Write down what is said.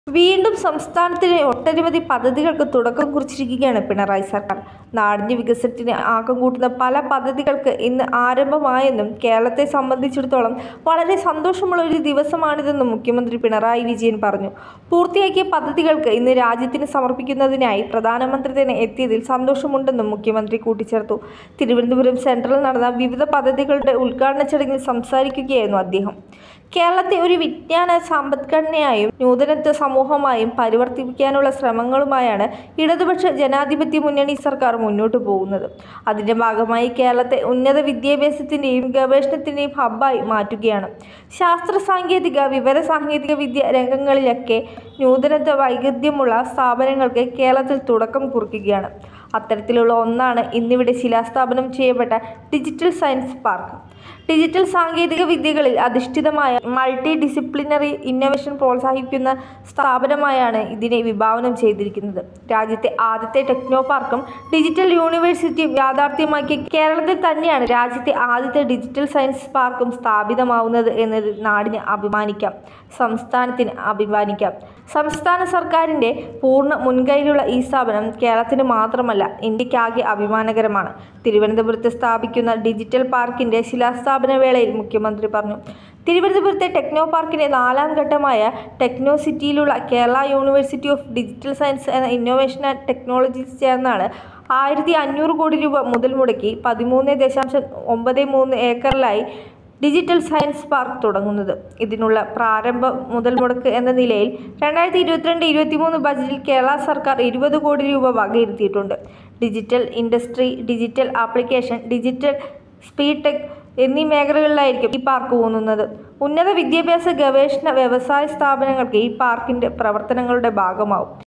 വീണ്ടും സംസ്ഥാനത്തിന് ഒട്ടനവധി പദ്ധതികൾക്ക് തുടക്കം കുറിച്ചിരിക്കുകയാണ് പിണറായി സർക്കാർ നാടിന്റെ വികസനത്തിന് ആക്കം കൂട്ടുന്ന പല പദ്ധതികൾക്ക് ഇന്ന് ആരംഭമായെന്നും കേരളത്തെ സംബന്ധിച്ചിടത്തോളം വളരെ സന്തോഷമുള്ള ഒരു ദിവസമാണിതെന്നും മുഖ്യമന്ത്രി പിണറായി വിജയൻ പറഞ്ഞു പൂർത്തിയാക്കിയ പദ്ധതികൾക്ക് ഇന്ന് രാജ്യത്തിന് സമർപ്പിക്കുന്നതിനായി പ്രധാനമന്ത്രി തന്നെ എത്തിയതിൽ സന്തോഷമുണ്ടെന്നും മുഖ്യമന്ത്രി കൂട്ടിച്ചേർത്തു തിരുവനന്തപുരം സെൻട്രലിൽ നടന്ന വിവിധ പദ്ധതികളുടെ ഉദ്ഘാടന ചടങ്ങിൽ സംസാരിക്കുകയായിരുന്നു അദ്ദേഹം കേരളത്തെ ഒരു വിജ്ഞാന സമ്പദ്ഘടനയായും നൂതനത്വ സമൂഹമായും പരിവർത്തിപ്പിക്കാനുള്ള ശ്രമങ്ങളുമായാണ് ഇടതുപക്ഷ ജനാധിപത്യ മുന്നണി സർക്കാർ മുന്നോട്ടു പോകുന്നത് അതിന്റെ ഭാഗമായി കേരളത്തെ ഉന്നത വിദ്യാഭ്യാസത്തിന്റെയും ഗവേഷണത്തിന്റെയും ഹബ്ബായി മാറ്റുകയാണ് ശാസ്ത്ര സാങ്കേതിക വിവര സാങ്കേതിക വിദ്യ രംഗങ്ങളിലൊക്കെ നൂതനത്വ വൈവിധ്യമുള്ള സ്ഥാപനങ്ങൾക്ക് കേരളത്തിൽ തുടക്കം കുറിക്കുകയാണ് അത്തരത്തിലുള്ള ഒന്നാണ് ഇന്നിവിടെ ശിലാസ്ഥാപനം ചെയ്യപ്പെട്ട ഡിജിറ്റൽ സയൻസ് പാർക്ക് ഡിജിറ്റൽ സാങ്കേതിക വിദ്യകളിൽ അധിഷ്ഠിതമായ മൾട്ടി ഡിസിപ്ലിനറി ഇന്നോവേഷൻ പ്രോത്സാഹിപ്പിക്കുന്ന സ്ഥാപനമായാണ് ഇതിനെ വിഭാവനം ചെയ്തിരിക്കുന്നത് രാജ്യത്തെ ആദ്യത്തെ ടെക്നോ പാർക്കും ഡിജിറ്റൽ യൂണിവേഴ്സിറ്റിയും യാഥാർത്ഥ്യമാക്കിയ കേരളത്തിൽ തന്നെയാണ് രാജ്യത്തെ ആദ്യത്തെ ഡിജിറ്റൽ സയൻസ് പാർക്കും സ്ഥാപിതമാവുന്നത് എന്നത് നാടിന് അഭിമാനിക്കാം സംസ്ഥാനത്തിന് അഭിമാനിക്കാം സംസ്ഥാന സർക്കാരിൻ്റെ പൂർണ്ണ മുൻകൈയിലുള്ള ഈ സ്ഥാപനം കേരളത്തിന് മാത്രമല്ല ഇന്ത്യക്കാകെ അഭിമാനകരമാണ് തിരുവനന്തപുരത്ത് സ്ഥാപിക്കുന്ന ഡിജിറ്റൽ പാർക്കിൻ്റെ ശിലാസ്ഥാപന വേളയിൽ മുഖ്യമന്ത്രി പറഞ്ഞു തിരുവനന്തപുരത്തെ ടെക്നോ പാർക്കിന്റെ നാലാം ഘട്ടമായ ടെക്നോ സിറ്റിയിലുള്ള Kerala university of digital science എന്ന ഇന്നോവേഷൻ ആൻഡ് ടെക്നോളജീസ് ചേർന്നാണ് ആയിരത്തി അഞ്ഞൂറ് കോടി രൂപ മുതൽ മുടക്കി പതിമൂന്ന് ദശാംശം ഒമ്പത് മൂന്ന് ഏക്കറിലായി ഡിജിറ്റൽ സയൻസ് പാർക്ക് തുടങ്ങുന്നത് ഇതിനുള്ള പ്രാരംഭ മുതൽ മുടക്ക് എന്ന നിലയിൽ രണ്ടായിരത്തി ഇരുപത്തിരണ്ട് ഇരുപത്തിമൂന്ന് ബജറ്റിൽ കേരള സർക്കാർ ഇരുപത് കോടി രൂപ വകയിരുത്തിയിട്ടുണ്ട് digital industry digital application digital speed tech എന്നീ മേഖലകളിലായിരിക്കും ഈ പാർക്ക് ഊന്നുന്നത് ഉന്നത വിദ്യാഭ്യാസ ഗവേഷണ വ്യവസായ സ്ഥാപനങ്ങൾക്ക് ഈ പാർക്കിന്റെ പ്രവർത്തനങ്ങളുടെ ഭാഗമാവും